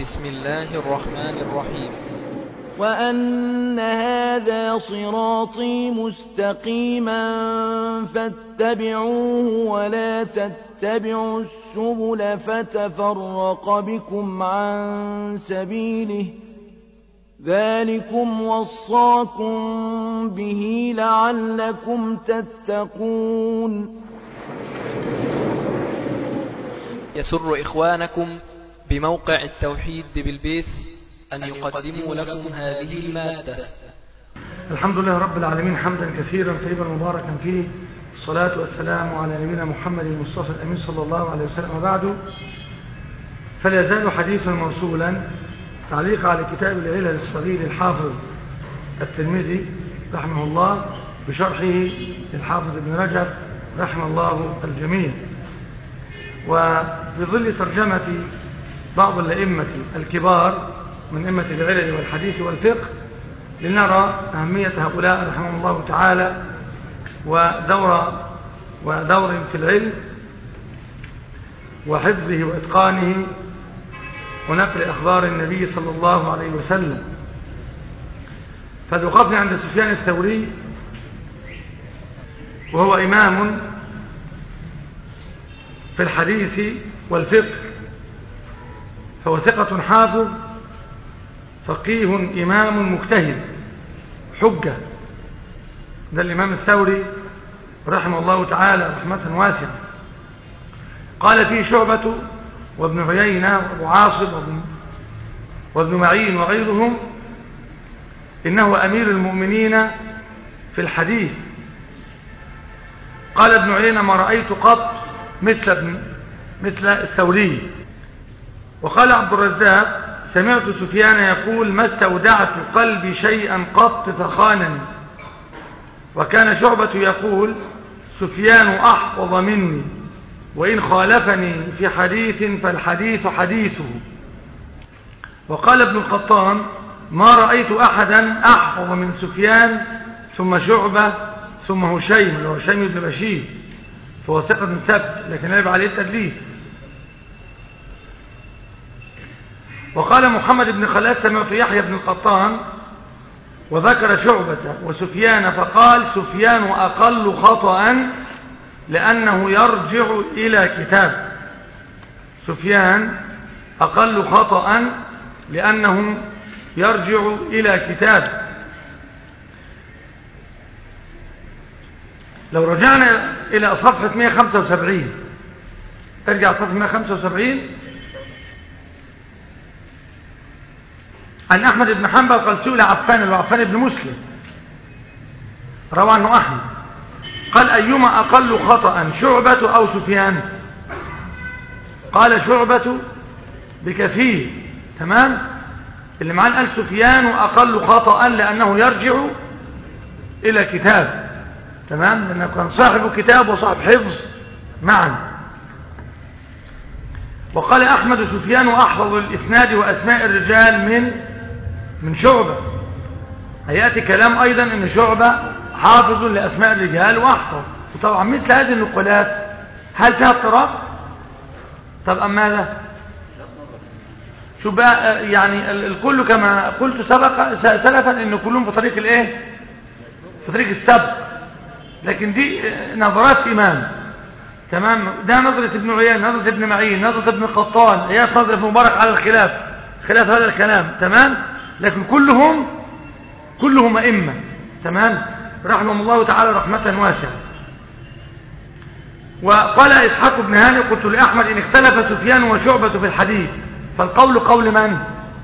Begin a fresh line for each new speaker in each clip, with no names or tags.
بسم الله الرحمن الرحيم
وأن هذا صراطي مستقيما فاتبعوه ولا تتبعوا السبل فتفرق بكم عن سبيله ذلكم وصاكم به لعلكم تتقون
يسر إخوانكم بموقع التوحيد بالبيس أن يقدموا لكم هذه المادة
الحمد لله رب العالمين حمدا كثيرا طيبا مباركا فيه الصلاة والسلام على نبينا محمد المصطفى الأمين صلى الله عليه وسلم وبعد فلا يزال حديثا موصولا تعليق على كتاب العلل الصغير الحافظ الترمذي رحمه الله بشرحه للحافظ ابن رجب رحمه الله الجميع وفي ظل ترجمة بعض الأئمة الكبار من أئمة العلل والحديث والفقه لنرى أهمية هؤلاء رحمهم الله تعالى ودور ودور في العلم وحفظه وإتقانه ونقل أخبار النبي صلى الله عليه وسلم فذقفنا عند سفيان الثوري وهو إمام في الحديث والفقه فهو ثقة حافظ فقيه إمام مجتهد حجة ده الإمام الثوري رحمه الله تعالى رحمة واسعة قال فيه شعبة وابن عيينة وابو عاصم وابن, وابن معين وغيرهم إنه أمير المؤمنين في الحديث قال ابن عيينة ما رأيت قط مثل ابن مثل الثوري وقال عبد الرزاق سمعت سفيان يقول ما استودعت قلبي شيئا قط فخانني وكان شعبة يقول سفيان أحفظ مني وإن خالفني في حديث فالحديث حديثه وقال ابن القطان ما رأيت أحدا أحفظ من سفيان ثم شعبة ثم هشيم اللي هو هشيم بن بشير فهو ثقة ثبت لكن يجب عليه التدليس وقال محمد بن خلاف سمعت يحيى بن القطان وذكر شعبة وسفيان فقال سفيان أقل خطأ لأنه يرجع إلى كتاب سفيان أقل خطأ لأنه يرجع إلى كتاب لو رجعنا إلى صفحة 175 ارجع صفحة 175 عن أحمد بن حنبل قال سئل عفان وعفان بن مسلم روى عنه أحمد قال أيما أقل خطأ شعبة أو سفيان قال شعبة بكثير تمام اللي معاه قال سفيان أقل خطأ لأنه يرجع إلى كتاب تمام لأنه كان صاحب كتاب وصاحب حفظ معا وقال أحمد سفيان أحفظ الإسناد وأسماء الرجال من من شعبة هيأتي كلام أيضا أن شعبة حافظ لأسماء الرجال وأحفظ وطبعا مثل هذه النقلات هل فيها اضطراب طب أم ماذا شو بقى يعني الكل كما قلت سبق سلفا ان كلهم في طريق الايه في طريق السبق لكن دي نظرات امام تمام ده نظرة ابن عيان نظرة ابن معين نظرة ابن قطان هي نظرة ابن مبارك على الخلاف خلاف هذا الكلام تمام لكن كلهم كلهم ائمه تمام رحمهم الله تعالى رحمة واسعة وقال إسحاق بن هاني قلت لأحمد إن اختلف سفيان وشعبة في الحديث فالقول قول من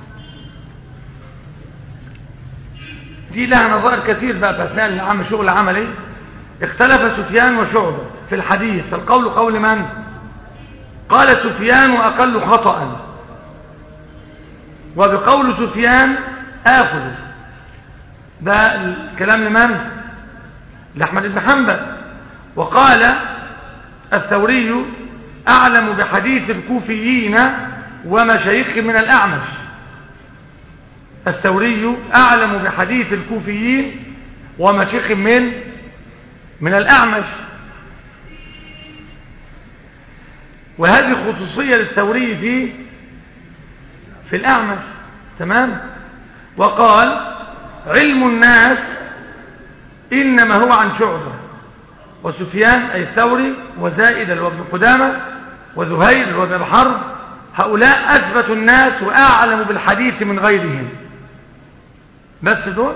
دي لها نظائر كثير بقى في أثناء العمل شغل عملي اختلف سفيان وشعبة في الحديث فالقول قول من قال سفيان أقل خطأ وبقول سفيان آخذ ده الكلام لمن لأحمد بن حنبل وقال الثوري أعلم بحديث الكوفيين ومشايخ من الأعمش الثوري أعلم بحديث الكوفيين ومشايخ من من الأعمش وهذه خصوصية للثوري في في الأعمش تمام وقال علم الناس إنما هو عن شعبة وسفيان أي الثوري وزائد وابن قدامة وزهير وابن الحرب هؤلاء أثبت الناس وأعلم بالحديث من غيرهم بس دول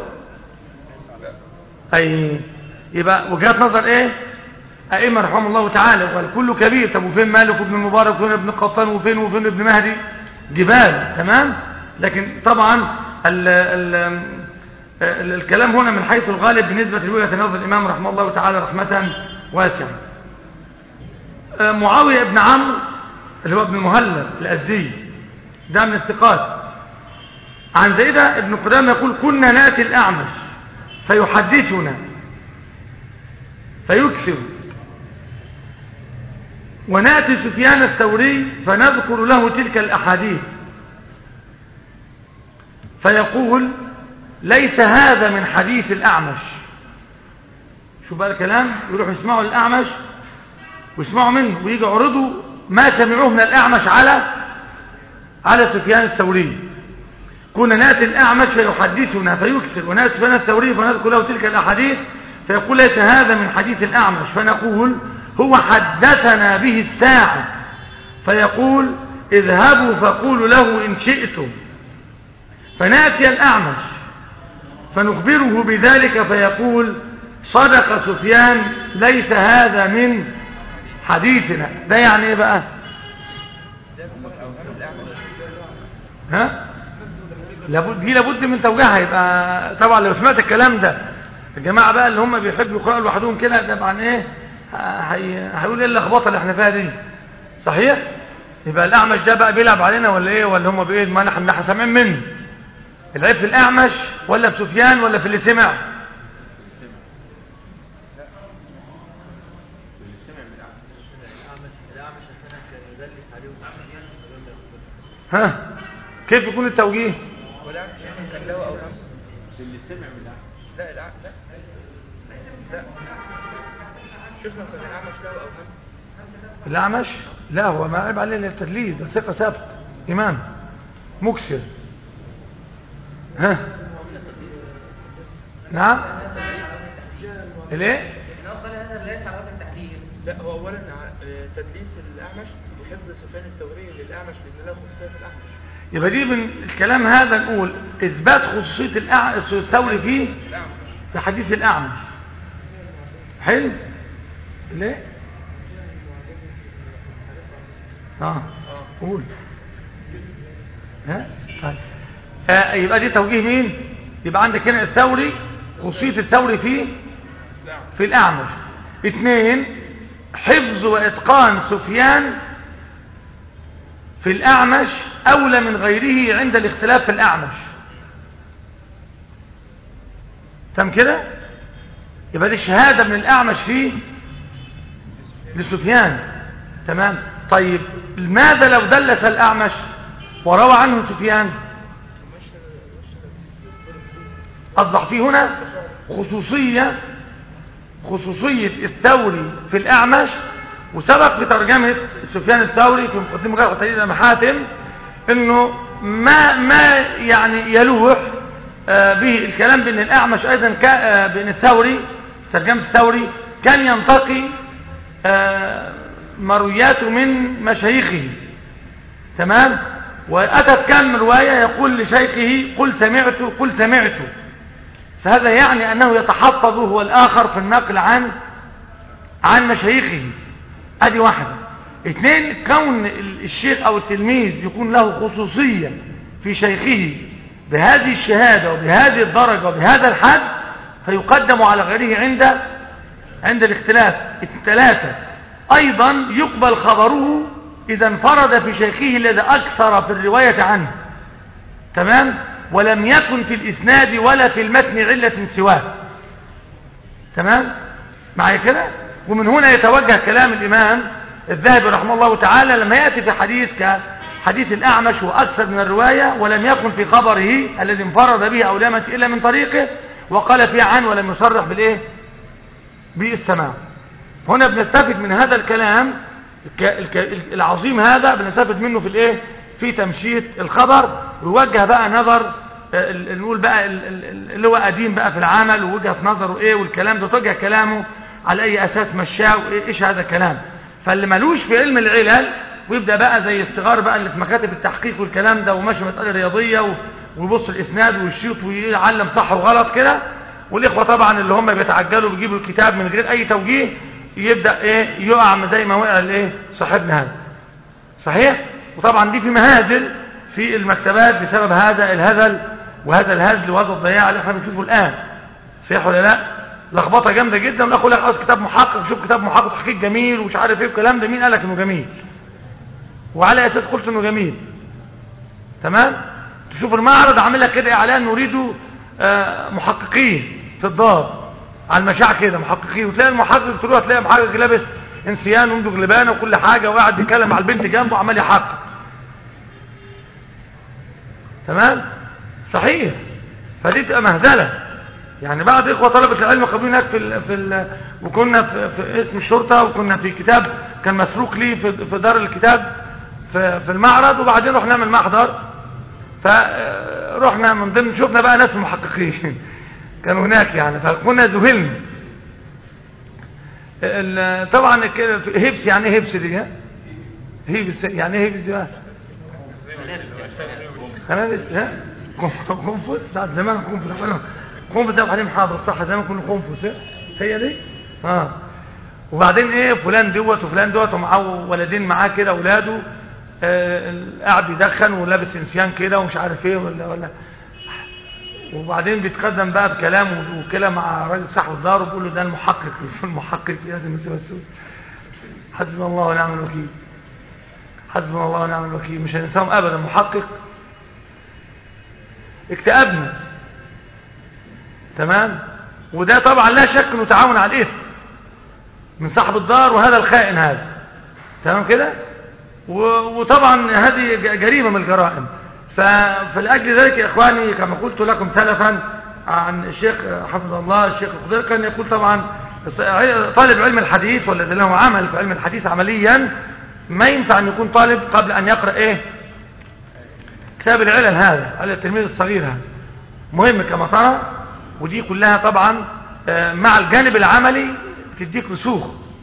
أي يبقى وجهات نظر إيه أئمة رحمه الله تعالى وقال كله كبير طب وفين مالك وابن المبارك وفين ابن قطان وفين وفين ابن مهدي جبال تمام لكن طبعا ال ال ال الكلام هنا من حيث الغالب بالنسبة لوجهة نظر الإمام رحمه الله تعالى رحمة واسعة معاوية بن عمرو اللي هو ابن المهلب الأزدي ده من الثقات عن زيدة ابن قدامة يقول كنا نأتي الأعمش فيحدثنا فيكثر ونأتي سفيان الثوري فنذكر له تلك الأحاديث فيقول ليس هذا من حديث الأعمش شو بقى الكلام يروحوا يسمعوا الأعمش ويسمعوا منه ويجي يعرضوا ما سمعوه من الأعمش على على سفيان الثوري كنا نأتي الأعمش فيحدثنا فيكثر ونأتي سفيان الثوري فنذكر له تلك الأحاديث فيقول ليس هذا من حديث الأعمش فنقول هو حدثنا به الساعة فيقول اذهبوا فقولوا له إن شئتم فنأتي الأعمش فنخبره بذلك فيقول صدق سفيان ليس هذا من حديثنا ده يعني ايه بقى ها لابد دي لابد من توجيهها يبقى طبعا لو سمعت الكلام ده الجماعه بقى اللي هم بيحبوا يقراوا لوحدهم كده طبعا ايه هي... هيقول ايه اللخبطه اللي احنا فيها دي صحيح يبقى الاعمش ده بقى بيلعب علينا ولا ايه ولا هم بايه ما احنا سامعين منه العيب في الاعمش ولا في سفيان ولا في اللي سمع ها كيف يكون التوجيه
ولا كان له او اللي سمع من الاعمش لا لا لا لا شفنا كان الاعمش له او
الأعمش لا هو ما عيب عليه التدليس ده ثقة ثابت إمام مكسر ها نعم الايه
لا هو اولا تدليس الاعمش وحفظ سفيان الثوري للاعمش لان له خصوصيه في الاعمش
يبقى دي من الكلام هذا نقول اثبات خصوصيه الأع... الثوري فيه في حديث الاعمش حلو ليه اه قول ها طيب آه يبقى دي توجيه مين يبقى عندك هنا الثوري خصوصيه الثوري فيه في الاعمش اثنين حفظ واتقان سفيان في الاعمش اولى من غيره عند الاختلاف في الاعمش تم كده يبقى دي شهاده من الاعمش فيه لسفيان تمام طيب ماذا لو دلس الاعمش وروى عنه سفيان اصبح فيه هنا خصوصيه خصوصية الثوري في الأعمش وسبق في ترجمة سفيان الثوري في مقدمة غير وتجديد محاتم انه ما ما يعني يلوح به الكلام بان الاعمش ايضا بان الثوري ترجمة الثوري كان ينتقي مروياته من مشايخه تمام واتت كم رواية يقول لشيخه قل سمعت قل سمعت فهذا يعني أنه يتحفظ هو الآخر في النقل عن عن مشايخه ادي واحدة اثنين كون الشيخ أو التلميذ يكون له خصوصية في شيخه بهذه الشهادة وبهذه الدرجة وبهذا الحد فيقدم على غيره عند عند الاختلاف الثلاثة أيضا يقبل خبره إذا انفرد في شيخه الذي أكثر في الرواية عنه تمام ولم يكن في الإسناد ولا في المتن علة سواه تمام معي كده ومن هنا يتوجه كلام الإمام الذهبي رحمه الله تعالى لما يأتي في حديث كحديث الأعمش وأكثر من الرواية ولم يكن في خبره الذي انفرد به أو لمت إلا من طريقه وقال فيه عن ولم يصرح بالإيه بالسماع هنا بنستفد من هذا الكلام العظيم هذا بنستفد منه في الإيه في تمشيط الخبر ويوجه بقى نظر آه، ال- نقول بقى ال- ال- اللي هو قديم بقى في العمل ووجهة نظره ايه والكلام ده توجه كلامه على اي اساس مشاه وايه ايش هذا الكلام فاللي ملوش في علم العلل ويبدا بقى زي الصغار بقى اللي في مكاتب التحقيق والكلام ده وماشي مساله رياضيه و- ويبص الاسناد ويشيط ويعلم صح وغلط كده والاخوه طبعا اللي هم بيتعجلوا بيجيبوا الكتاب من غير اي توجيه يبدا ايه يقع زي ما وقع الايه صاحبنا هذا صحيح وطبعا دي في مهازل في المكتبات بسبب هذا الهزل وهذا الهزل وهذا الضياع اللي احنا بنشوفه الان صحيح ولا لا لخبطه جامده جدا والاخ يقول لك عاوز كتاب محقق شوف كتاب محقق تحقيق جميل ومش عارف ايه والكلام ده مين قال لك انه جميل وعلى اساس قلت انه جميل تمام تشوف المعرض عامل لك كده اعلان نريد آه، محققين في الدار على المشاع كده محققين وتلاقي المحقق تروح تلاقي محقق لابس انسيان وعنده غلبانه وكل حاجه وقاعد بيتكلم على البنت جنبه عمال يحقق تمام صحيح فدي تبقى مهزله يعني بعض اخوه طلبه العلم قابلين هناك في ال في ال وكنا في, في اسم الشرطه وكنا في كتاب كان مسروق لي في, في دار الكتاب في, في المعرض وبعدين رحنا نعمل محضر فرحنا من ضمن شفنا بقى ناس محققين كانوا هناك يعني فكنا ذهلنا ال- طبعا كده هبس يعني ايه هبس دي ها هبس يعني ايه هبس دي بقى خنافس ها قنفس بعد زمان قنفس قنفس ده حليم حاضر صح زمان كنا قنفس ها؟ هي دي اه وبعدين ايه فلان دوت وفلان دوت ومعاه ولدين معاه كده اولاده آه قاعد يدخن ولابس انسيان كده ومش عارف ايه ولا ولا وبعدين بيتقدم بقى بكلام وكده مع راجل صاحب الدار وبيقول له ده المحقق المحقق يا دي المسيره السود حسبنا الله ونعم الوكيل حسبنا الله ونعم الوكيل مش هننساهم ابدا محقق اكتئبنا تمام وده طبعا لا شك انه تعاون على الاثم من صاحب الدار وهذا الخائن هذا تمام كده و- وطبعا هذه ج- جريمه من الجرائم ف- فلاجل ذلك يا اخواني كما قلت لكم سلفا عن الشيخ حفظه الله الشيخ الخضير كان يقول طبعا طالب علم الحديث والذي له عمل في علم الحديث عمليا ما ينفع ان يكون طالب قبل ان يقرا ايه كتاب العلل هذا على التلميذ الصغير هذا مهم كما ترى ودي كلها طبعا آه، مع الجانب العملي بتديك رسوخ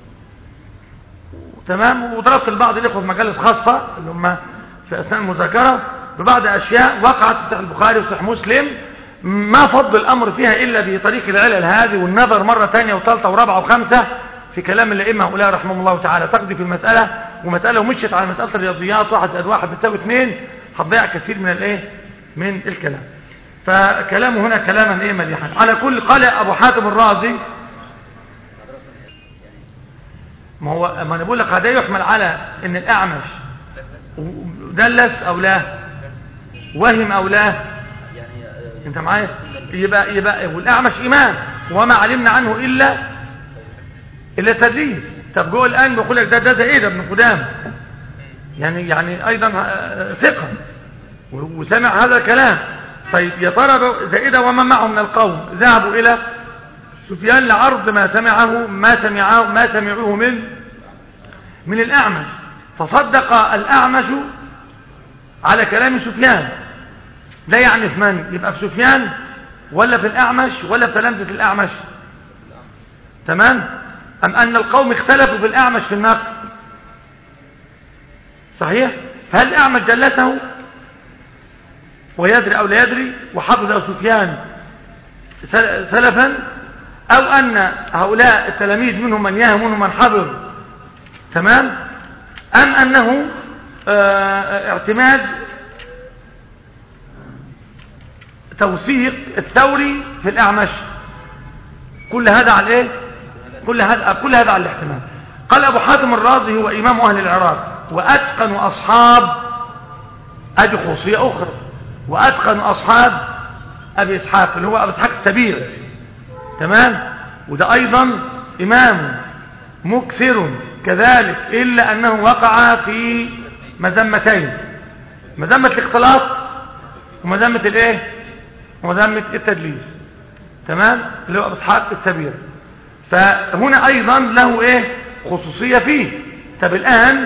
تمام وضربت لبعض الاخوه في مجالس خاصه اللي هم في اثناء المذاكره ببعض اشياء وقعت في صحيح البخاري وصحيح مسلم ما فضل الامر فيها الا بطريق العلل هذه والنظر مره ثانيه وثالثه ورابعه وخامسه في كلام الائمه هؤلاء رحمهم الله تعالى تقضي في المساله ومساله ومشيت على مساله الرياضيات واحد زائد واحد بتساوي اثنين هتضيع كثير من الايه من الكلام فكلامه هنا كلاما ايه مليحا على كل قال ابو حاتم الرازي ما هو ما انا بقول لك هذا يحمل على ان الاعمش دلس او لا وهم او لا انت معايا يبقى يبقى والاعمش امام وما علمنا عنه الا الا التدليس طب جوه الان بيقول لك ده ده زي ايه ده ابن قدام يعني يعني ايضا آه، ثقه وسمع هذا الكلام طيب يا ترى زائده ومن معه من القوم ذهبوا الى سفيان لعرض ما سمعه ما سمعه ما سمعوه من من الأعمش فصدق الأعمش على كلام سفيان لا يعني في من يبقى في سفيان ولا في الأعمش ولا في تلامذة الأعمش تمام أم أن القوم اختلفوا في الأعمش في النقل صحيح فهل الأعمش جلسه ويدري أو لا يدري وحفظ سفيان سل- سلفا أو أن هؤلاء التلاميذ منهم من يهم منهم من حفظ تمام أم أنه آه، اعتماد توثيق الثوري في الأعمش كل هذا على ايه كل هذا كل هذا على الاحتمال قال ابو حاتم الرازي هو امام اهل العراق واتقن اصحاب ادي خصوصيه اخرى واتقن اصحاب ابي اسحاق اللي هو ابو اسحاق السبيع تمام وده ايضا امام مكثر كذلك الا انه وقع في مذمتين مذمه الاختلاط ومذمه الايه ومذمه التدليس تمام اللي هو ابو اسحاق السبيع فهنا ايضا له ايه خصوصيه فيه طب الان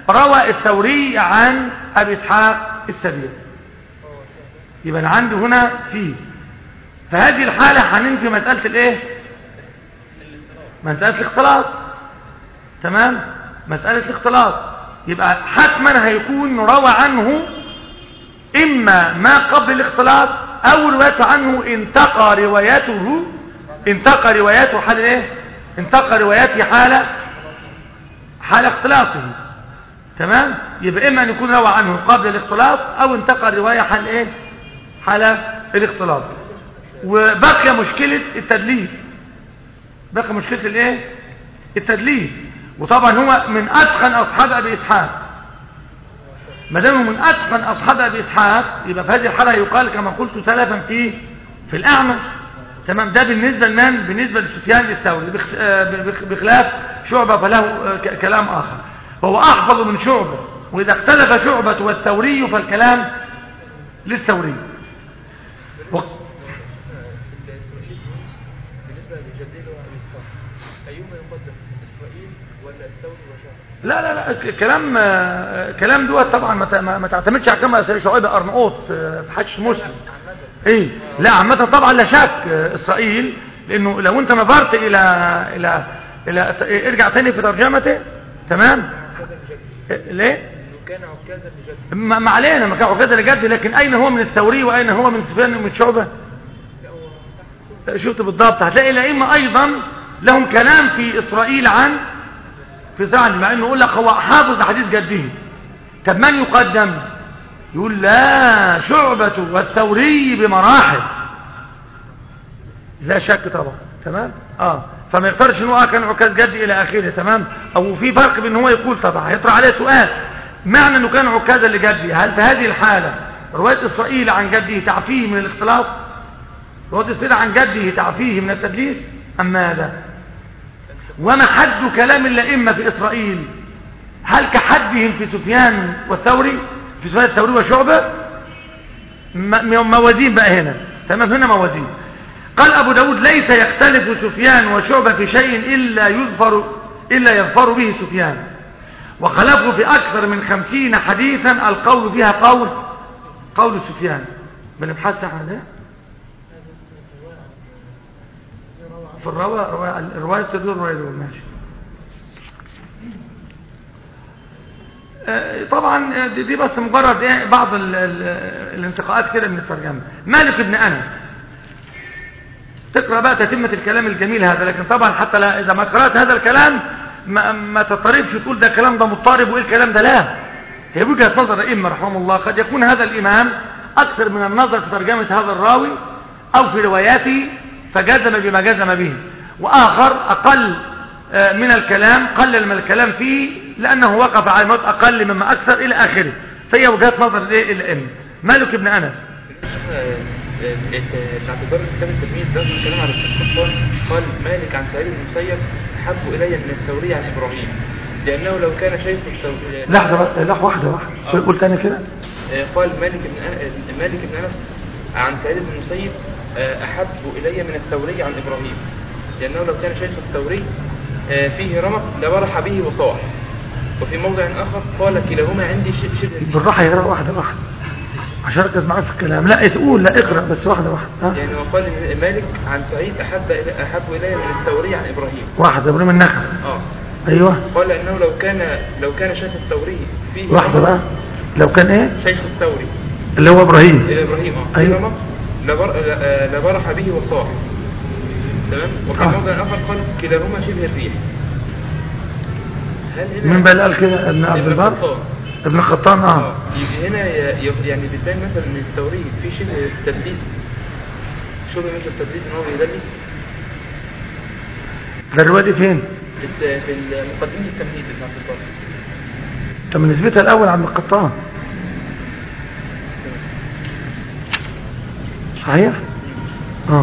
روى الثوري عن أبي إسحاق السبيل يبقى أنا عندي هنا فيه فهذه الحالة هننفي مسألة الايه مسألة الاختلاط تمام مسألة الاختلاط يبقى حتما هيكون روى عنه إما ما قبل الاختلاط أو روايته عنه انتقى روايته انتقى روايته حال ايه انتقى روايته حال حال اختلاطه تمام يبقى إما أن يكون روى عنه قبل الاختلاط أو انتقى الرواية حال ايه حال الاختلاط وبقي مشكلة التدليس بقي مشكلة الايه التدليس وطبعا هو من اتقن اصحاب ابي اسحاق ما دام من اتقن اصحاب ابي اسحاق يبقى في هذه الحاله يقال كما قلت سلفا في في الاعمش تمام ده بالنسبه لمن بالنسبه لسفيان الثوري بخ- آه، بخ- بخلاف شعبه فله آه، ك- كلام اخر وهو احفظ من شعبه واذا اختلف شعبه والثوري فالكلام للثوري و-
الإسرائيل بالنسبة لجديد وأبي إسحاق أيهما يقدم إسرائيل ولا الثوري وشعب؟
لا لا لا ك- كلام آه، كلام دوت طبعا ما ت- ما ما تعتمدش على كلام شعيب ارناؤوط آه، في حديث مسلم ايه لا عامه طبعا لا شك آه، اسرائيل لانه لو انت نظرت الى الى الى ت- ارجع تاني في ترجمته تمام إيه، ليه
إنه كان عكازا لجد
ما ما علينا ما كان عكازة لجد لكن اين هو من الثوري واين هو من سفيان ومن شعبه شفت بالضبط هتلاقي الائمه ايضا لهم كلام في اسرائيل عن في سعد مع انه يقول لك هو حافظ حديث جده طب من يقدم يقول لا شعبة والثوري بمراحل لا شك طبعا تمام اه فما يقدرش ان هو كان عكاز جدي الى اخره تمام او في فرق بين هو يقول طبعا هيطرح عليه سؤال معنى انه كان عكازا لجدي هل في هذه الحالة رواية اسرائيل عن جده تعفيه من الاختلاط رواية اسرائيل عن جده تعفيه من التدليس ام ماذا وما حد كلام الائمه في اسرائيل هل كحدهم في سفيان والثوري في سفيان الثوري وشعبه م- موازين بقى هنا تمام هنا موازين قال ابو داود ليس يختلف سفيان وشعبه في شيء الا يظفر الا يظفر به سفيان وخلفه في اكثر من خمسين حديثا القول فيها قول قول سفيان بنبحث عن ده في الرواية رواية الرواية تدور رواية دول ماشي آه، طبعا آه، دي دي بس مجرد ايه بعض ال ال الانتقاءات كده من الترجمة مالك بن انس تقرأ بقى تتمة الكلام الجميل هذا لكن طبعا حتى لا اذا ما قرأت هذا الكلام ما, ما تضطربش تقول ده الكلام ده مضطرب وايه الكلام ده لا هي وجهة نظر الائمه رحمهم الله قد يكون هذا الامام اكثر من النظر في ترجمة هذا الراوي او في رواياته فجزم بما جزم به واخر اقل آه، من الكلام قلل من الكلام فيه لانه وقف على موت اقل مما اكثر الى اخره فهي وجهات نظر الايه الائمه مالك بن انس
باعتبار كتاب التلميذ ده الكلام على القطان قال مالك عن سعيد بن المسيب احب الي من الثوري عن ابراهيم لانه لو كان شيخ الثوري
لحظه بقى، لحظه واحده واحده قول تاني كده
آه، قال مالك بن أن- مالك بن انس عن سعيد بن المسيب آه، احب الي من الثوري عن ابراهيم لانه لو كان شيخ الثوري آه، فيه رمق لبرح به وصاح وفي موضع اخر قال كلاهما عندي ش- شبه
بالراحه يقرا واحده واحده عشان اركز معاك في الكلام لا قول لا اقرا بس واحده واحده ها
يعني وقال إن مالك عن سعيد احب إلي- احب الي من الثوري عن ابراهيم
واحده ابراهيم النخل
اه
ايوه
قال انه لو كان لو كان شيخ الثوري فيه
واحده
رمق-
بقى لو كان ايه
شيخ الثوري
اللي هو ابراهيم
إلى ابراهيم اه في
أيوة.
رمق لبر... ل- آه، لبرح به وصاح تمام وفي
آه.
موضع اخر قال كلاهما شبه الريح هل هنا
مين بقى اللي قال كده ابن عبد البر
الخطاب.
ابن خطان اه
اه يبقى هنا ي- ي- يعني بتبان مثلا ان الثوري في شبه تدليس شبه مثل التدليس ان هو بيدلس
ده الروايه دي فين
في الت- في مقدمه التمهيد ابن عبد البر
طب من نسبتها الاول عن القطان صحيح اه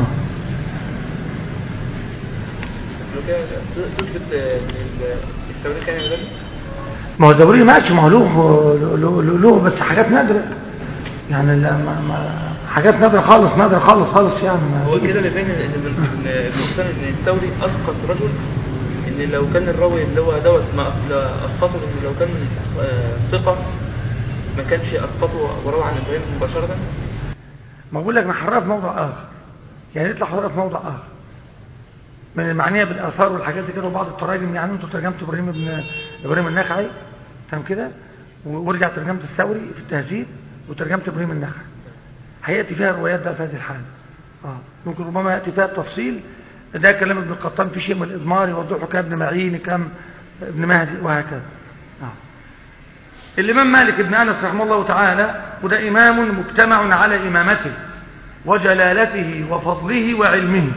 بس لو كان تثبت آه، ان ال- الثوري كان يدلس
ما هو زبوري ماشي ما هو له له- له له بس حاجات نادره يعني لا ما ما حاجات نادره خالص نادره خالص خالص يعني ما
هو
فيش.
كده اللي باين ان ان إن المقتنع ان الثوري اسقط رجل ان ان لو كان الراوي اللي هو دوت ما أص- لا اسقطه ان لو كان آه، ثقه ما كانش اسقطه وروى عن ابراهيم مباشره
ما بقول لك نحررها في موضع آخر يعني نطلع حررها في موضع آخر من المعنية بالآثار والحاجات دي كده وبعض التراجم يعني انتوا ترجمتوا إبراهيم ابن إبراهيم النخعي تمام كده و- ورجع ترجمت الثوري في التهذيب وترجمت إبراهيم النخعي هيأتي فيها الروايات بقى في هذه الحالة آه. ممكن ربما يأتي فيها التفصيل ده كلام ابن القطان في شيء من الإضمار يوضحه كابن معين كم ابن مهدي وهكذا آه. الإمام مالك بن أنس رحمه الله تعالى وده إمام مجتمع على إمامته وجلالته وفضله وعلمه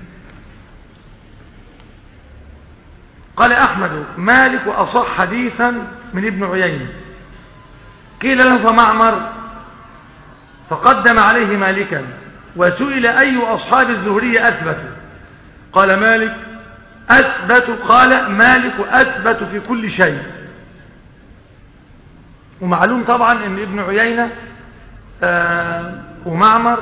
قال أحمد مالك أصح حديثا من ابن عيينة قيل له فمعمر فقدم عليه مالكا وسئل أي أصحاب الزهرية أثبت قال مالك أثبت قال مالك أثبت في كل شيء ومعلوم طبعا ان ابن عيينة آه ومعمر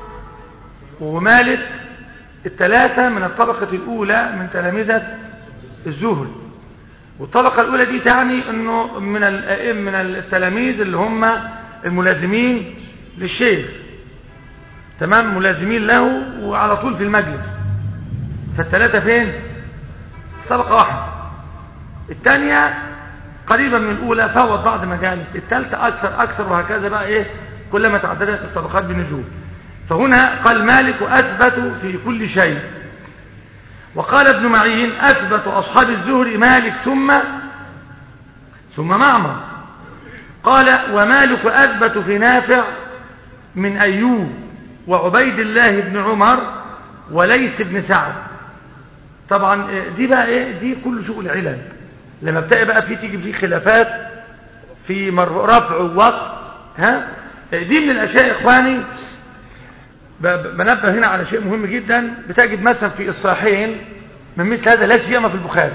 ومالك الثلاثة من الطبقة الأولى من تلامذة الزهري والطبقة الأولى دي تعني أنه من الأئم من التلاميذ اللي هم الملازمين للشيخ تمام ملازمين له وعلى طول في المجلس فالثلاثة فين طبقة واحدة الثانية قريبا من الأولى فوت بعض مجالس الثالثة أكثر أكثر وهكذا بقى إيه كلما تعددت الطبقات بنزول فهنا قال مالك أثبت في كل شيء وقال ابن معين أثبت أصحاب الزهر مالك ثم ثم معمر قال ومالك أثبت في نافع من أيوب وعبيد الله بن عمر وليس بن سعد طبعا دي بقى ايه دي كل شغل علل لما بتلاقي بقى في تيجي في خلافات في مر- رفع ووقت ها دي من الاشياء يا اخواني ب- ب- بنبه هنا على شيء مهم جدا بتجد مثلا في الصحيحين من مثل هذا لا سيما في البخاري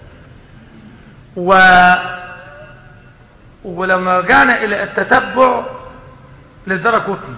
و ولما رجعنا الى التتبع للدرقطني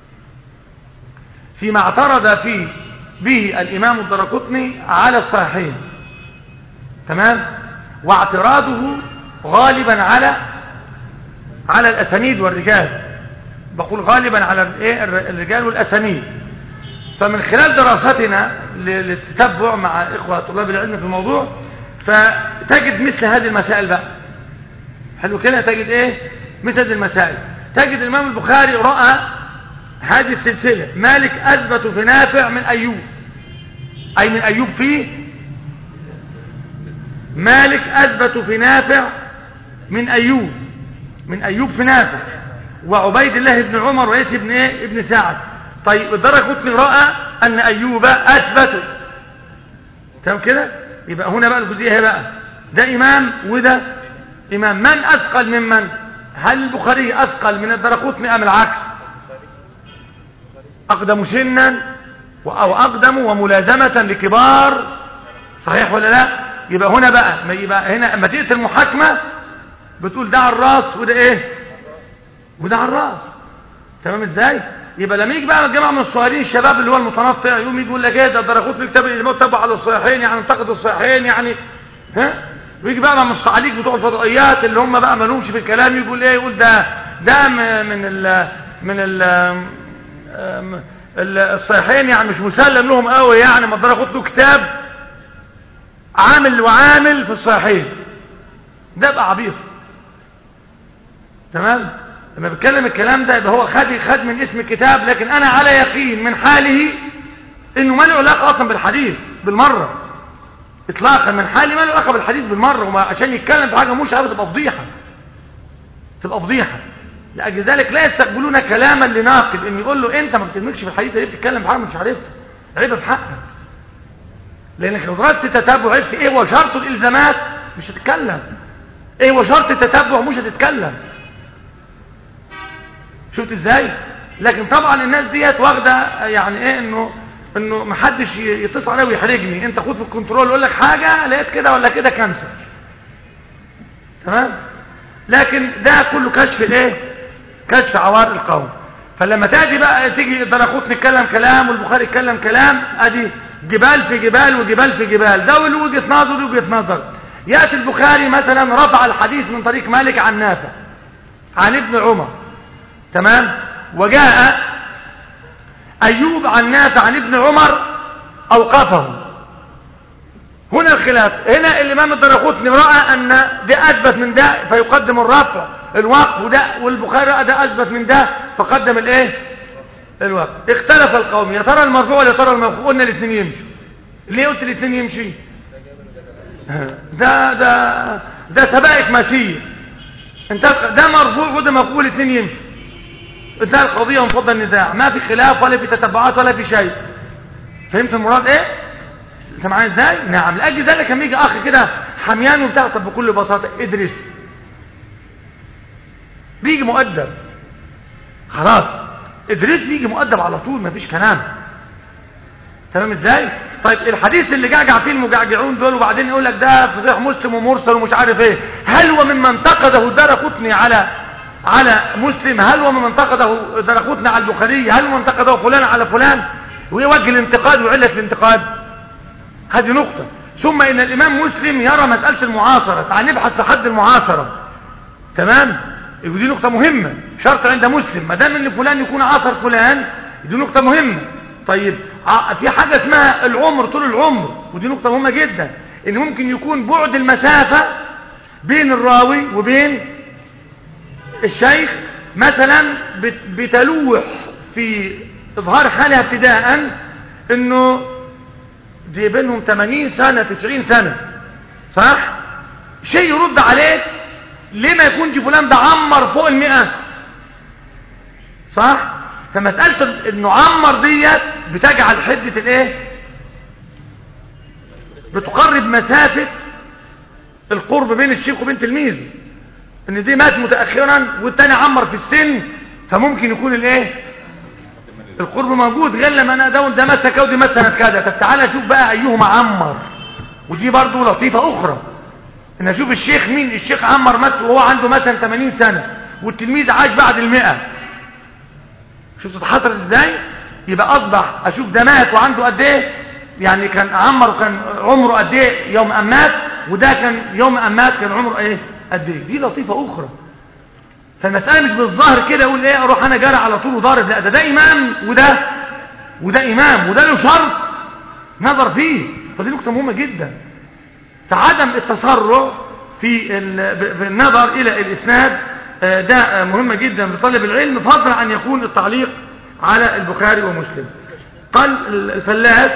فيما اعترض فيه به الامام الدرقطني على الصحيحين تمام واعتراضه غالبا على على الاسانيد والرجال بقول غالبا على الايه الر- الرجال والاسانيد فمن خلال دراستنا ل- للتتبع مع اخوه طلاب العلم في الموضوع فتجد مثل هذه المسائل بقى حلو كده تجد ايه مثل هذه المسائل تجد الامام البخاري راى هذه السلسله مالك اثبت في نافع من ايوب اي من ايوب فيه مالك اثبت في نافع من ايوب من ايوب في نافع وعبيد الله بن عمر وليس ابن ايه ابن سعد طيب الدرقطني راى ان ايوب اثبت تمام كده يبقى هنا بقى الجزئيه هي بقى ده امام وده امام من اثقل ممن هل البخاري اثقل من الدرقطني ام العكس اقدم سنا و- او اقدم وملازمه لكبار صحيح ولا لا يبقى هنا بقى ما يبقى هنا اما تيجي المحاكمه بتقول ده على الراس وده ايه وده على الراس تمام ازاي يبقى لما يجي بقى الجماعه من الصغيرين الشباب اللي هو المتنطع يقوم يجي يقول لك ايه ده الدرقوت كتاب الامام تبع على الصحيحين يعني انتقد الصحيحين يعني ها ويجي بقى من الصعاليك بتوع الفضائيات اللي هم بقى ما لهمش في الكلام يقول ايه يقول ده ده م- من ال من ال آم، ال- الصحيحين يعني مش مسلم لهم قوي يعني ما الدرقوت له كتاب عامل وعامل في الصحيحين ده بقى عبيط تمام لما بيتكلم الكلام ده يبقى هو خد خد من اسم الكتاب لكن انا على يقين من حاله انه ما له علاقه اصلا بالحديث بالمره اطلاقا من حالي ما له علاقه بالحديث بالمره وما عشان يتكلم في حاجه مش عارف تبقى فضيحه تبقى فضيحه لاجل ذلك لا يستقبلون كلاما لناقد ان يقول له انت ما بتدمجش في الحديث ليه بتتكلم في حاجه مش عارفها عيب في حقك لانك لو درست التتبع عرفت ايه هو شرط الالزامات مش هتتكلم ايه هو شرط التتبع مش هتتكلم شفت ازاي لكن طبعا الناس ديت واخده يعني ايه انه انه محدش ي- يتصل عليا ويحرجني انت خد في الكنترول يقول لك حاجه لقيت كده ولا كده كانسر تمام لكن ده كله كشف الايه كشف عوار القوم فلما تاجي بقى تيجي الدرقوت نتكلم كلام والبخاري يتكلم كلام ادي جبال في جبال وجبال في جبال ده له وجهة نظر ودي وجهة نظر يأتي البخاري مثلا رفع الحديث من طريق مالك عن نافع عن ابن عمر تمام وجاء أيوب عن نافع عن ابن عمر أوقفه هنا الخلاف هنا الإمام الدرقطني رأى أن ده أثبت من ده فيقدم الرفع الوقف وده والبخاري رأى ده أثبت من ده فقدم الايه الوقف اختلف القوم يا ترى المرفوع ولا يا ترى الموقوف قلنا الاثنين يمشي ليه قلت الاثنين يمشي ده ده ده سبائك ماشيه انت ده مرفوع وده موقوف الاثنين يمشي انتهى القضيه وانفض النزاع ما في خلاف ولا في تتبعات ولا في شيء فهمت المراد ايه انت معايا ازاي نعم لاجل ذلك لما يجي اخ كده حميان وبتاع طب بكل بساطه ادرس بيجي مؤدب خلاص ادرس بيجي مؤدب على طول مفيش كلام تمام ازاي طيب الحديث اللي جعجع فيه المجعجعون دول وبعدين يقول لك ده في صحيح مسلم ومرسل ومش عارف ايه هل هو مما انتقده الدرقطني على على مسلم هل هو مما انتقده الدرقطني على البخاري هل هو انتقده فلان على فلان ويوجه الانتقاد وعلة الانتقاد هذه نقطة ثم ان الامام مسلم يرى مسألة المعاصرة تعال نبحث في حد المعاصرة تمام ودي نقطة مهمة شرط عند مسلم ما دام ان فلان يكون عاصر فلان دي نقطة مهمة طيب في حاجة اسمها العمر طول العمر ودي نقطة مهمة جدا ان ممكن يكون بعد المسافة بين الراوي وبين الشيخ مثلا بتلوح في اظهار حالها ابتداء انه دي بينهم 80 سنة 90 سنة صح شيء يرد عليك ليه ما يكونش فلان ده عمر فوق المئة صح فمسألة انه عمر ديت بتجعل حدة الايه بتقرب مسافة القرب بين الشيخ وبين تلميذه ان دي مات متأخرا والتاني عمر في السن فممكن يكون الايه القرب موجود غير لما انا ده ده مات كذا ودي مات سنه كذا طب تعالى شوف بقى ايهما عمر ودي برضه لطيفه اخرى ان اشوف الشيخ مين الشيخ عمر مات وهو عنده مثلا 80 سنه والتلميذ عاش بعد المئة شفت اتحصلت ازاي يبقى اصبح اشوف ده مات وعنده قد ايه يعني كان عمر كان عمره قد ايه يوم ان مات وده كان يوم ان مات كان عمره ايه قد ايه دي لطيفه اخرى فالمسألة مش بالظاهر كده اقول ايه اروح انا جاري على طول وضارب لا ده ده امام وده وده امام وده له شرط نظر فيه فدي نقطة مهمة جدا فعدم التسرع في, في النظر الى الاسناد ده مهمة جدا لطالب العلم فضلا عن يكون التعليق على البخاري ومسلم قال الفلاس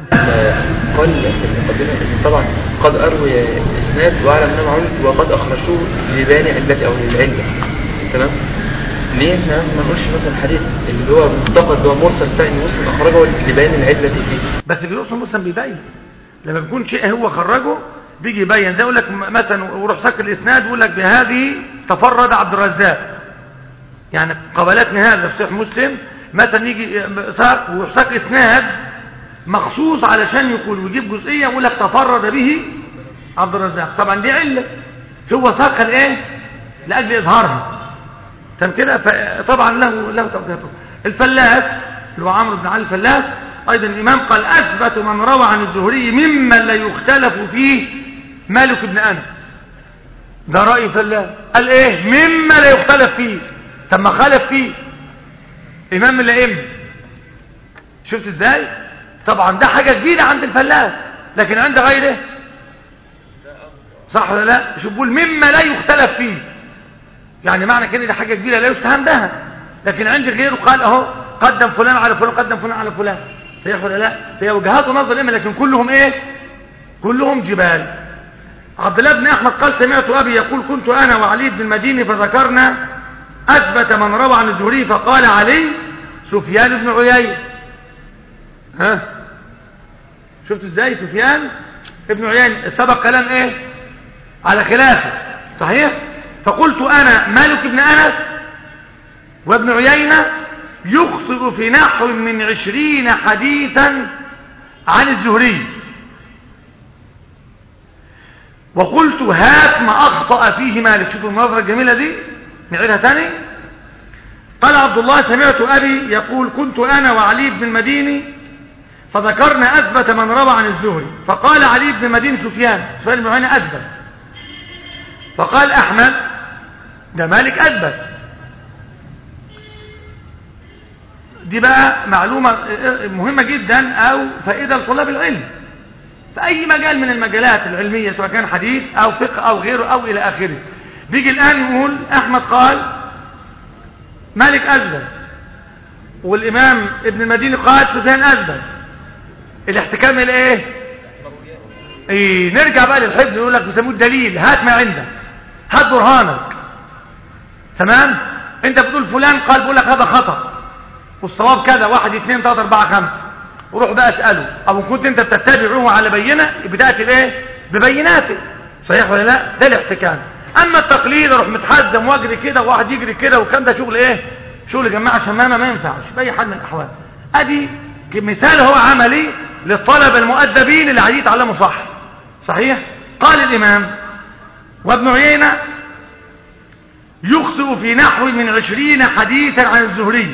قال في المقدمة طبعا قد أروي إسناد وأعلم أنه معلوم وقد أخرجته لبيان علته أو للعلة تمام ليه احنا ما نقولش مثلا حديث اللي هو منتقد اللي هو مرسل بتاع ان مسلم اخرجه لبيان العله فيه
بس اللي يقصد مسلم بيبين لما بيكون شيء هو خرجه بيجي يبين زي يقول لك مثلا وروح سكر الاسناد يقول لك بهذه تفرد عبد الرزاق يعني قبلتني هذا في صحيح مسلم مثلا يجي ساق ويروح ساق اسناد مخصوص علشان يقول ويجيب جزئيه يقول لك تفرد به عبد الرزاق طبعا دي عله هو ساق الايه لاجل اظهارها كان كده طبعا له له توجيهاته الفلاس اللي هو عمرو بن علي الفلاس ايضا الامام قال اثبت من روى عن الزهري ممن لا يختلف فيه مالك بن انس ده راي فلاس قال ايه مما لا يختلف فيه طب ما خالف فيه امام الائمه شفت ازاي طبعا ده حاجه جديده عند الفلاس لكن عند غيره صح ولا لا شوف بيقول مما لا يختلف فيه يعني معنى كده دي حاجة كبيرة لا يستهان بها لكن عند غيره قال اهو قدم فلان على فلان قدم فلان على فلان صحيح ولا لا هي وجهات ونظر إما لكن كلهم ايه كلهم جبال عبد الله بن احمد قال سمعت ابي يقول كنت انا وعلي بن المديني فذكرنا اثبت من روى عن الزهري فقال علي سفيان بن عيينة ها شفت ازاي سفيان ابن عيينة سبق كلام ايه على خلافه صحيح فقلت أنا مالك بن أنس وابن عيينة يخطئ في نحو من عشرين حديثا عن الزهري وقلت هات ما أخطأ فيه مالك شوفوا النظرة الجميلة دي نعيدها تاني قال عبد الله سمعت أبي يقول كنت أنا وعلي بن المديني فذكرنا أثبت من روى عن الزهري فقال علي بن مدين سفيان سفيان بن عيينة أثبت فقال أحمد ده مالك أثبت دي بقى معلومة مهمة جدا أو فائدة لطلاب العلم في أي مجال من المجالات العلمية سواء كان حديث أو فقه أو غيره أو إلى آخره بيجي الآن يقول أحمد قال مالك أثبت والإمام ابن المديني قال سفيان أثبت الاحتكام الى ايه ايه نرجع بقى للحفظ يقول لك بيسموه الدليل هات ما عندك هات برهانك تمام انت بتقول فلان قال بيقول لك هذا خطأ والصواب كذا واحد اثنين ثلاثة اربعة خمسة وروح بقى اسأله او كنت انت بتتبعه على بينة بتأتي بايه ببيناته صحيح ولا لا ده الاحتكام اما التقليد اروح متحزم واجري كده وواحد يجري كده وكان ده شغل ايه شغل جماعة شمامة ما ينفعش باي حال من الاحوال ادي مثال هو عملي للطلبة المؤدبين اللي عايزين يتعلموا صح صحيح قال الامام وابن عيينة يخطئ في نحو من عشرين حديثا عن الزهري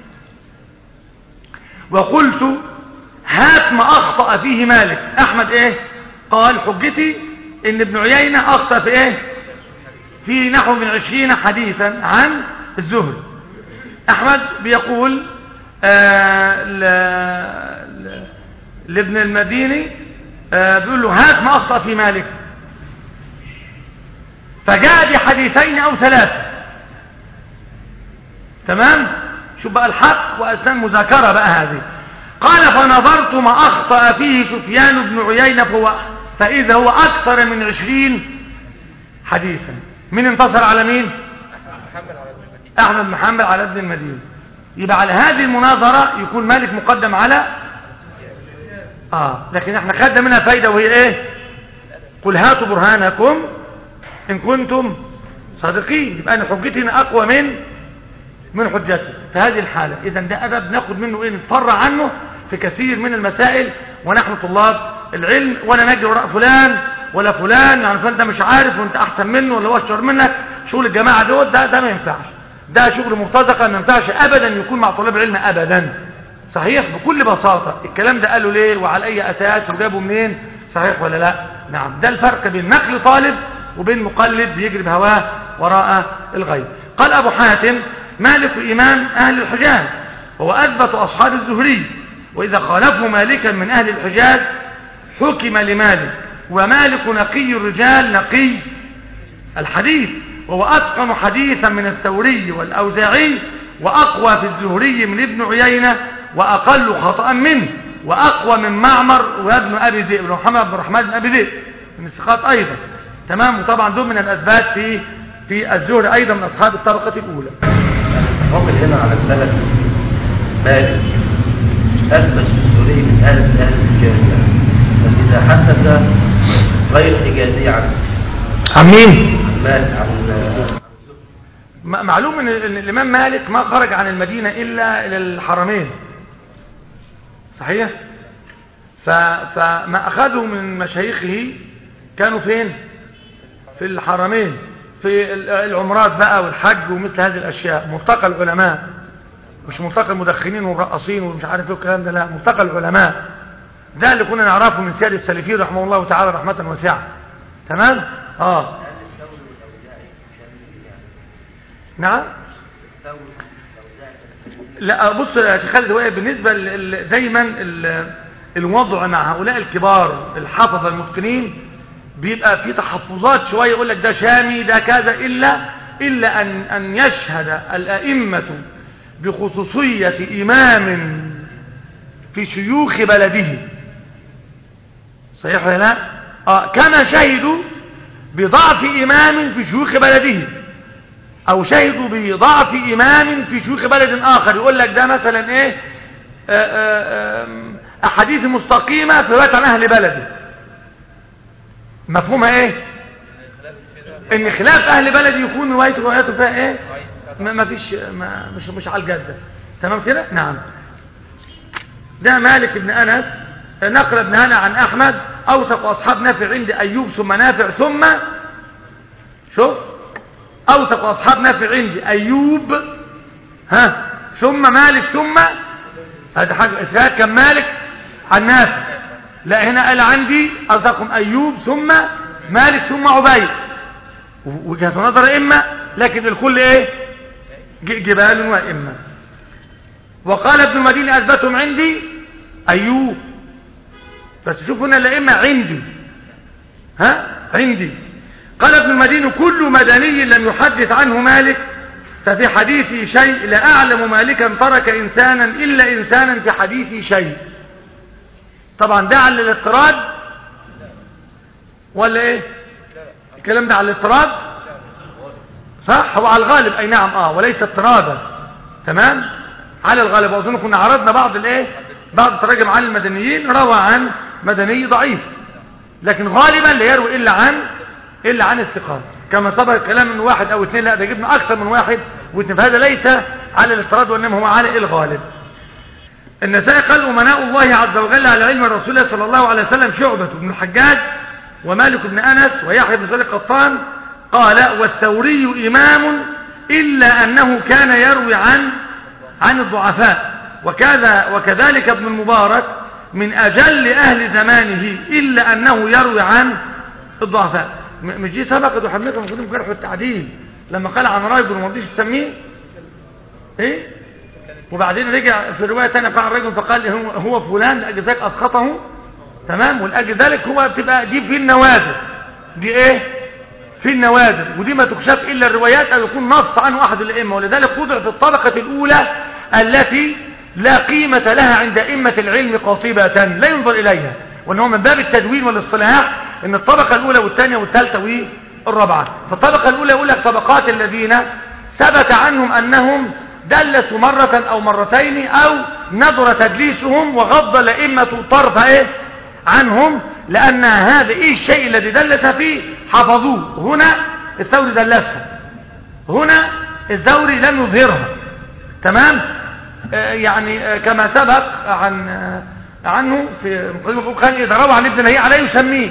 وقلت هات ما اخطأ فيه مالك احمد ايه قال حجتي ان ابن عيينة اخطأ في ايه في نحو من عشرين حديثا عن الزهري احمد بيقول آه ل... ل... لابن المديني آه بيقول له هات ما اخطأ في مالك فجاء بحديثين او ثلاثة تمام شوف بقى الحق واثناء مذاكرة بقى هذه قال فنظرت ما اخطأ فيه سفيان بن عيينة فهو فاذا هو اكثر من عشرين حديثا مين انتصر على مين احمد محمد على ابن المدينة يبقى على هذه المناظرة يكون مالك مقدم على اه لكن احنا خدنا منها فايدة وهي ايه قل هاتوا برهانكم ان كنتم صادقين يبقى انا حجتي اقوى من من حجتي في هذه الحالة اذا ده ادب ناخد منه ايه نتفرع عنه في كثير من المسائل ونحن طلاب العلم ولا نجري وراء فلان ولا فلان يعني فلان ده مش عارف وانت احسن منه ولا هو اشطر منك شغل الجماعة دول ده ده ما ينفعش ده شغل مرتزقة ما ينفعش ابدا يكون مع طلاب العلم ابدا صحيح بكل بساطة الكلام ده قالوا ليه وعلى اي اساس وجابوا منين صحيح ولا لا نعم ده الفرق بين نقل طالب وبين مقلد بيجري بهواه وراء الغيب قال ابو حاتم مالك امام اهل الحجاز وهو اثبت اصحاب الزهري واذا خالفوا مالكا من اهل الحجاز حكم لمالك ومالك نقي الرجال نقي الحديث وهو اتقن حديثا من الثوري والاوزاعي واقوى في الزهري من ابن عيينه واقل خطأ منه واقوى من معمر وابن ابي ذئب محمد بن الرحمن بن ابي ذئب من الثقات ايضا تمام وطبعا دول من الاثبات في في الزهري ايضا من اصحاب الطبقه الاولى
وقل هنا على الثلاث مالك اثبت الزهري من اهل اهل الحجاز فاذا حدث غير حجازي عنه
عن مين
مالك عن
م- معلوم ان ال- الامام مالك ما خرج عن المدينة الا الى الحرمين صحيح ف... فما اخذوا من مشايخه كانوا فين في الحرمين في ال- العمرات بقى والحج ومثل هذه الاشياء ملتقى العلماء مش ملتقى المدخنين والرقصين ومش عارف ايه الكلام ده لا ملتقى العلماء ده اللي كنا نعرفه من سياد السلفيين رحمه الله تعالى رحمة واسعة تمام اه نعم لا بص يا شيخ خالد هو بالنسبة ل- ل- دايما ال- الوضع مع هؤلاء الكبار الحفظة المتقنين بيبقى في تحفظات شوية يقول لك ده شامي ده كذا إلا إلا أن, أن يشهد الأئمة بخصوصية إمام في شيوخ بلده صحيح ولا لا آه كما شهدوا بضعف إمام في شيوخ بلده او شهدوا بضعف امام في شيوخ بلد اخر يقول لك ده مثلا ايه آه، آه، آم، احاديث مستقيمة في رواية عن اهل بلده مفهومها ايه ان خلاف اهل بلدي يكون روايته روايته فيها ايه ما ما فيش ما مش مش على الجدة تمام كده نعم ده مالك بن انس نقل ابن هنا عن احمد اوثق اصحاب نافع عند ايوب ثم نافع ثم شوف اوثق اصحاب نافع عندي ايوب ها ثم مالك ثم هذا حاجه اسهال كان مالك عن نافع لا هنا قال عندي أصدقكم أيوب ثم مالك ثم عبيد وجهة نظر إما لكن الكل إيه ج- جبال وإما وقال ابن المديني أثبتهم عندي أيوب بس شوف هنا الأئمة عندي ها عندي قال ابن المديني كل مدني لم يحدث عنه مالك ففي حديثه شيء لا أعلم مالكا ترك إنسانا إلا إنسانا في حديثه شيء طبعا ده على الاضطراد ولا ايه الكلام ده على الاضطراد صح هو على الغالب اي نعم اه وليس اضطرادا تمام على الغالب واظن كنا عرضنا بعض الايه بعض التراجم عن المدنيين روى عن مدني ضعيف لكن غالبا لا يروي الا عن الا عن الثقات كما سبق الكلام ان واحد او اثنين لا ده جبنا اكثر من واحد واثنين فهذا ليس على الاضطراد وانما هو على الغالب النسائي قال أمناء الله عز وجل على علم الرسول صلى الله عليه وسلم شعبة بن الحجاج ومالك بن أنس ويحيى بن سليق قطان قال والثوري إمام إلا أنه كان يروي عن عن الضعفاء وكذا وكذلك ابن المبارك من أجل أهل زمانه إلا أنه يروي عن الضعفاء م- مش دي سبقت وحملتها المفروض في جرح التعديل لما قال عن راي بن مرضيش تسميه ايه وبعدين رجع في رواية تانية قال الرجل فقال هو, هو فلان لأجل ذلك أسقطه تمام ولأجل ذلك هو بتبقى دي في النوادر دي ايه في النوادر ودي ما تكشف إلا الروايات أو يكون نص عنه أحد الأئمة ولذلك وضع في الطبقة الأولى التي لا قيمة لها عند أئمة العلم قاطبة لا ينظر إليها وأنه من باب التدوين والاصطلاح أن الطبقة الأولى والثانية والثالثة والرابعة فالطبقة الأولى يقول لك طبقات الذين ثبت عنهم أنهم دلسوا مرة أو مرتين أو نظر تدليسهم وغض لئمة طرف إيه عنهم لأن هذا إيه الشيء الذي دلس فيه حفظوه هنا الثوري دلسها هنا الثوري لم يظهرها تمام آه يعني آه كما سبق عن آه عنه في مقدمة كان إذا روى عن ابن نهي عليه يسميه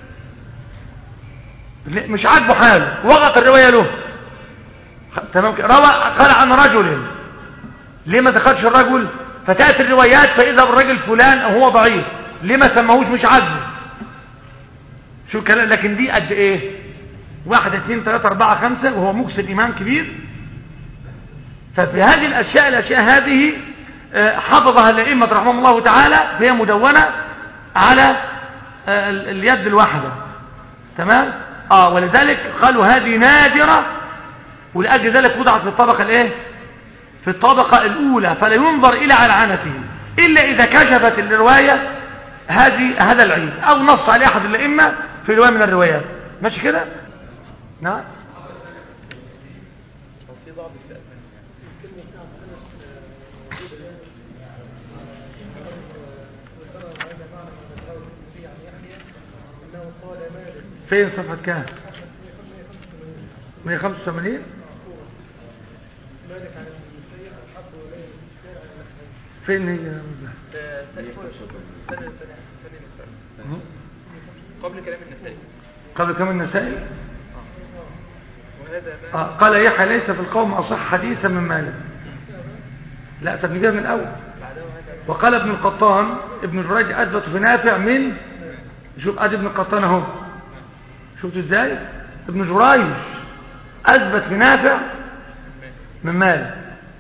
مش عاجبه حاله وغط الرواية له تمام كده روى قال عن رجل ليه ما ذكرش الرجل فتأتي الروايات فإذا بالرجل فلان أو هو ضعيف ليه ما سماهوش مش عاجبه شو الكلام لكن دي قد ايه واحد اثنين ثلاثة اربعة خمسة وهو مكسب ايمان كبير ففي هذه الاشياء الاشياء هذه حفظها الائمة رحمهم الله تعالى فهي مدونة على اليد الواحدة تمام اه ولذلك قالوا هذه نادرة ولأجل ذلك وضعت في الطبقة الايه في الطبقة الاولى فلا ينظر الى علعنته الا اذا كشفت الرواية هذه هذا العيب او نص عليه احد الائمه في روايه من الروايات ماشي كده نعم فين صفحة كام 185 فين هي
قبل كلام النسائي
قبل كلام النسائي
وهذا
آه. قال يحيى ليس في القوم أصح حديثا من مالك لا طب نجيبها من الأول وقال ابن القطان ابن جريج أثبت في نافع من شوف ادي ابن القطان اهو شفتوا ازاي ابن جريج أثبت في نافع من مالك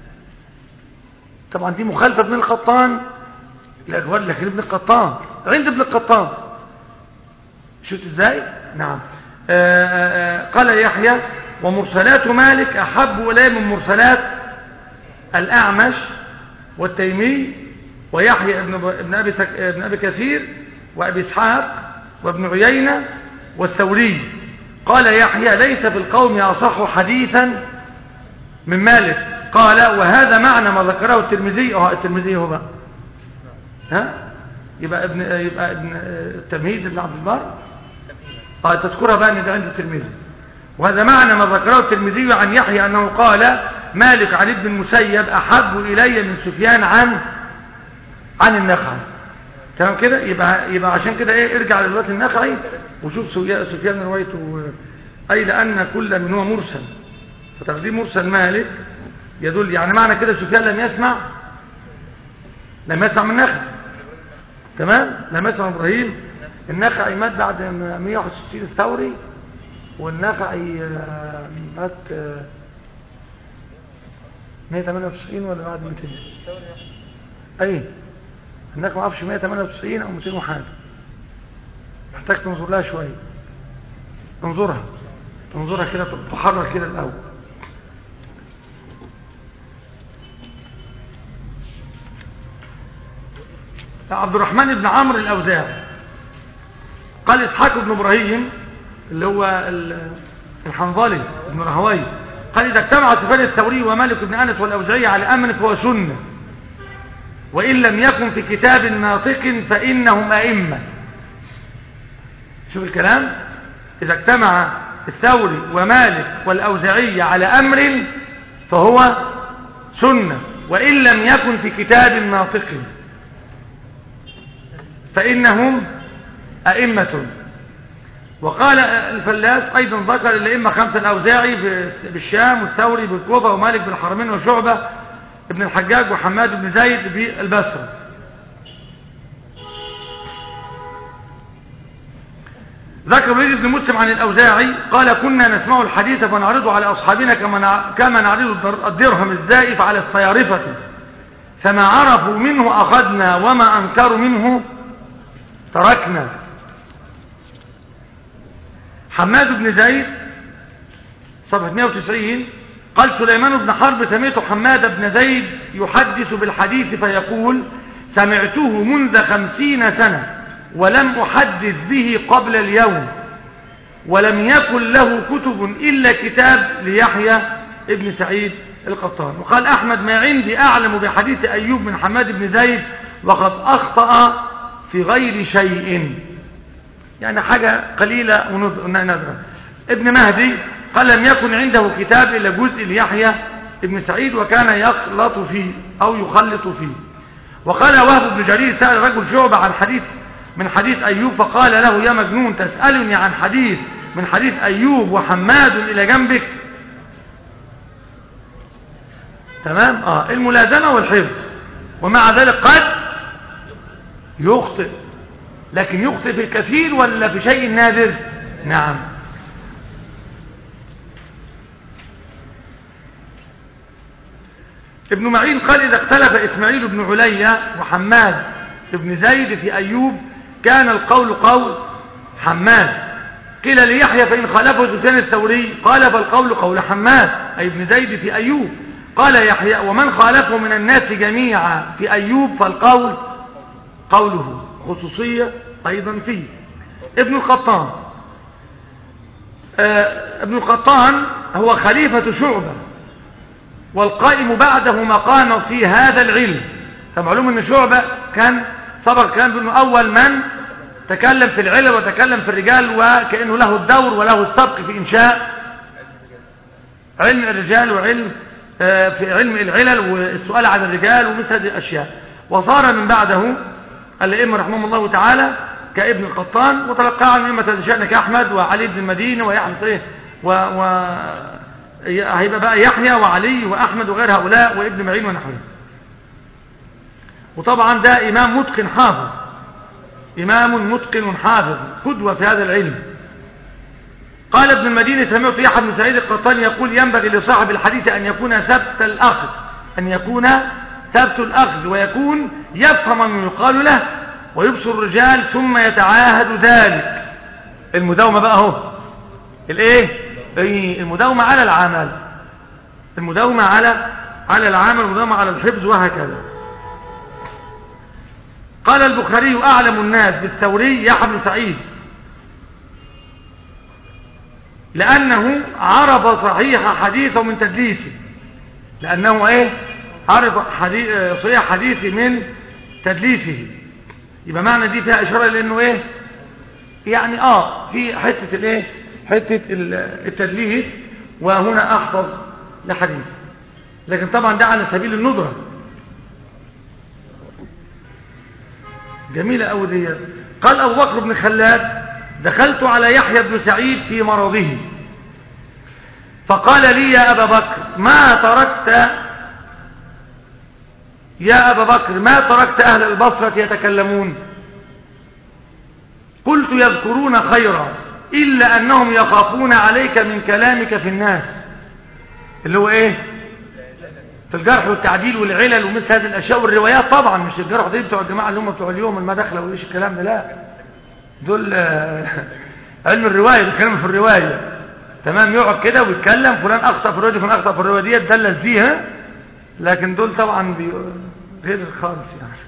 طبعا دي مخالفة ابن القطان الأجوال لكن ابن القطان عند ابن القطان شفت ازاي نعم آآ آآ قال يحيى ومرسلات مالك أحب إليه من مرسلات الأعمش والتيمي ويحيى ابن ابن أبي, سك... ابن أبي كثير وأبي إسحاق وابن عيينة والثوري قال يحيى ليس في القوم أصح حديثا من مالك قال وهذا معنى ما ذكره الترمذي اه الترمذي هو بقى ها يبقى ابن يبقى ابن التمهيد ابن عبد البر اه تذكرها بقى ان ده عند الترمذي وهذا معنى ما ذكره الترمذي عن يحيى انه قال مالك عن ابن المسيب احب الي من سفيان عن عن النخعي تمام كده يبقى يبقى عشان كده ايه ارجع لروايه النخعي وشوف سفيان روايته اي لان كل منهما مرسل فتقديم مرسل مالك يدل يعني معنى كده سفيان لم يسمع لم يسمع من نخل تمام لما يسمع ابراهيم النخعي مات بعد ما 161 الثوري والنخعي آه، مات آه، 198 ولا بعد 200 اي النخعي ما اعرفش 198 او 200 وحاجه محتاج تنظر لها شويه انظرها انظرها كده تحرر كده الاول عبد الرحمن بن عمرو الاوزاعي قال اسحاق بن ابراهيم اللي هو ال- الحنظلي بن رهوي قال اذا اجتمع سفيان الثوري ومالك بن انس والاوزاعي على امر فهو سنه وان لم يكن في كتاب ناطق فانهم ائمه شوف الكلام اذا اجتمع الثوري ومالك والاوزاعي على امر فهو سنه وان لم يكن في كتاب ناطق فإنهم أئمة وقال الفلاس أيضا ذكر الأئمة خمسة الأوزاعي بالشام والثوري بالكوفة ومالك بالحرمين وشعبة ابن الحجاج وحماد بن زيد بالبصرة ذكر وليد بن مسلم عن الأوزاعي قال كنا نسمع الحديث فنعرضه على أصحابنا كما نع- كما نعرض الدر- الدرهم الزائف على الصيارفة فما عرفوا منه أخذنا وما أنكروا منه تركنا حماد بن زيد صفحة 190 قال سليمان بن حرب سمعت حماد بن زيد يحدث بالحديث فيقول سمعته منذ خمسين سنة ولم أحدث به قبل اليوم ولم يكن له كتب إلا كتاب ليحيى ابن سعيد القطان وقال أحمد ما عندي أعلم بحديث أيوب من حماد بن زيد وقد أخطأ في غير شيء يعني حاجة قليلة ونادرة ابن مهدي قال لم يكن عنده كتاب إلا جزء ليحيى ابن سعيد وكان يخلط فيه أو يخلط فيه وقال وهب بن جرير سأل رجل شعبة عن حديث من حديث أيوب فقال له يا مجنون تسألني عن حديث من حديث أيوب وحماد إلى جنبك تمام آه الملازمة والحفظ ومع ذلك قد يخطئ لكن يخطئ في الكثير ولا في شيء نادر نعم ابن معين قال إذا اختلف إسماعيل بن عليا وحماد بن زيد في أيوب كان القول قول حماد قيل ليحيى فإن خالفه سفيان الثوري قال فالقول قول حماد أي ابن زيد في أيوب قال يحيى ومن خالفه من الناس جميعا في أيوب فالقول قوله خصوصية أيضا فيه ابن القطان آه ابن القطان هو خليفة شعبة والقائم بعده مقام في هذا العلم فمعلوم ان شعبة كان سبق كان بأنه أول من تكلم في العلم وتكلم في الرجال وكأنه له الدور وله السبق في إنشاء علم الرجال وعلم آه في علم العلل والسؤال عن الرجال ومثل هذه الأشياء وصار من بعده الائمه رحمهم الله تعالى كابن القطان وتلقى عن ائمه شأن كاحمد وعلي بن المديني ويحيى صحيح و, و... هيبقى بقى يحيى وعلي واحمد وغير هؤلاء وابن معين ونحوه وطبعا ده امام متقن حافظ امام متقن حافظ قدوه في هذا العلم قال ابن المديني سمعت يحيى بن سعيد القطان يقول ينبغي لصاحب الحديث ان يكون ثبت الاخذ ان يكون ثبت الأخذ ويكون يفهم من يقال له ويبصر الرجال ثم يتعاهد ذلك المداومة بقى اهو الايه ايه المداومة على العمل المداومة على على العمل المداومة على الحفظ وهكذا قال البخاري أعلم الناس بالثوري يحيى بن سعيد لأنه عرف صحيح حديثه من تدليسه لأنه ايه عرف حديث صحيح حديثي من تدليسه يبقى معنى دي فيها اشاره لانه ايه يعني اه في حته الايه حته التدليس وهنا احفظ لحديث لكن طبعا ده على سبيل الندره جميله قوي دي قال ابو بكر بن خلاد دخلت على يحيى بن سعيد في مرضه فقال لي يا ابا بكر ما تركت يا أبا بكر ما تركت أهل البصرة يتكلمون قلت يذكرون خيرا إلا أنهم يخافون عليك من كلامك في الناس اللي هو إيه في الجرح والتعديل والعلل ومثل هذه الأشياء والروايات طبعا مش الجرح والتعديل بتوع الجماعة اللي هم بتوع اليوم المداخلة وإيش الكلام ده لا دول آه، علم الرواية بيتكلم في الرواية تمام يقعد كده ويتكلم فلان أخطأ في الرواية فلان أخطأ في الرواية دي تدلل فيها لكن دول طبعا بي... غير خالص يعني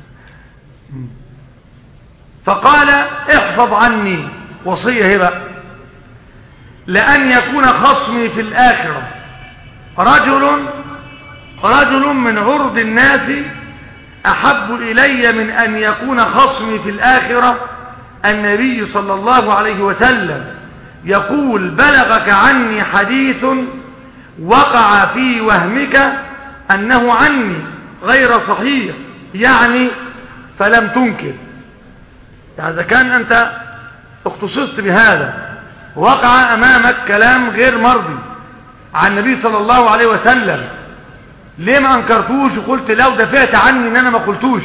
فقال احفظ عني وصية هي بقى لأن يكون خصمي في الآخرة رجل رجل من عرض الناس أحب إلي من أن يكون خصمي في الآخرة النبي صلى الله عليه وسلم يقول بلغك عني حديث وقع في وهمك أنه عني غير صحيح يعني فلم تنكر يعني إذا كان أنت اختصصت بهذا وقع أمامك كلام غير مرضي عن النبي صلى الله عليه وسلم ليه ما أنكرتوش وقلت لو دفعت عني ان أنا ما قلتوش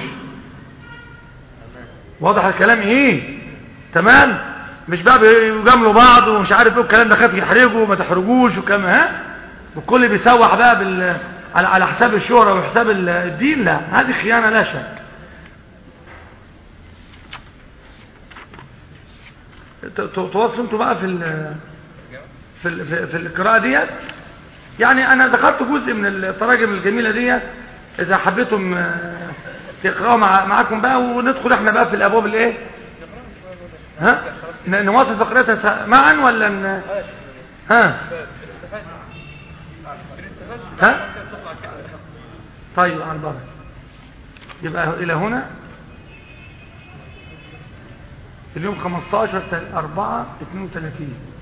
واضح الكلام ايه تمام مش بقى بيجاملوا بعض ومش عارف ايه الكلام ده خاف يحرجوا وما تحرجوش وكلام ها والكل بيسوح بقى بال... على على حساب الشهرة وحساب الدين لا هذه خيانة لا شك تواصلوا انتوا بقى في ال في ال في, في القراءة ديت يعني انا ذكرت جزء من التراجم الجميلة ديت اذا حبيتم تقرأوا مع معاكم بقى وندخل احنا بقى في الابواب الايه ها نواصل فقرتها معا ولا ن... ها ها طيب على البركة يبقى الى هنا اليوم 15 4 32